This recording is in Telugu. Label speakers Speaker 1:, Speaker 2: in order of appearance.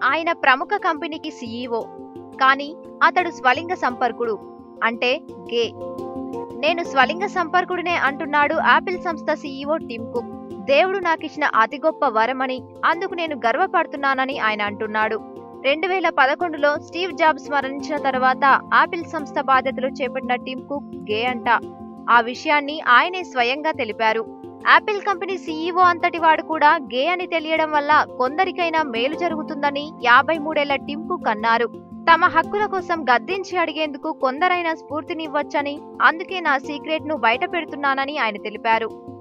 Speaker 1: ఆయన ప్రముఖ కంపెనీకి సీఈఓ కానీ అతడు స్వలింగ సంపర్కుడు అంటే గే నేను స్వలింగ సంపర్కుడినే అంటున్నాడు యాపిల్ సంస్థ సీఈఓ టిమ్ కుక్ దేవుడు నాకిచ్చిన అతి గొప్ప వరమని అందుకు నేను గర్వపడుతున్నానని ఆయన అంటున్నాడు రెండు వేల పదకొండులో స్టీవ్ జాబ్స్ మరణించిన తర్వాత యాపిల్ సంస్థ బాధ్యతలు చేపట్టిన టిమ్ కుక్ గే అంట ఆ విషయాన్ని ఆయనే స్వయంగా తెలిపారు యాపిల్ కంపెనీ సీఈఓ అంతటి వాడు కూడా గే అని తెలియడం వల్ల కొందరికైనా మేలు జరుగుతుందని యాభై మూడేళ్ల టిమ్ కుక్ అన్నారు తమ హక్కుల కోసం గద్దించి అడిగేందుకు కొందరైనా స్ఫూర్తినివ్వచ్చని అందుకే నా సీక్రెట్ ను బయట పెడుతున్నానని ఆయన తెలిపారు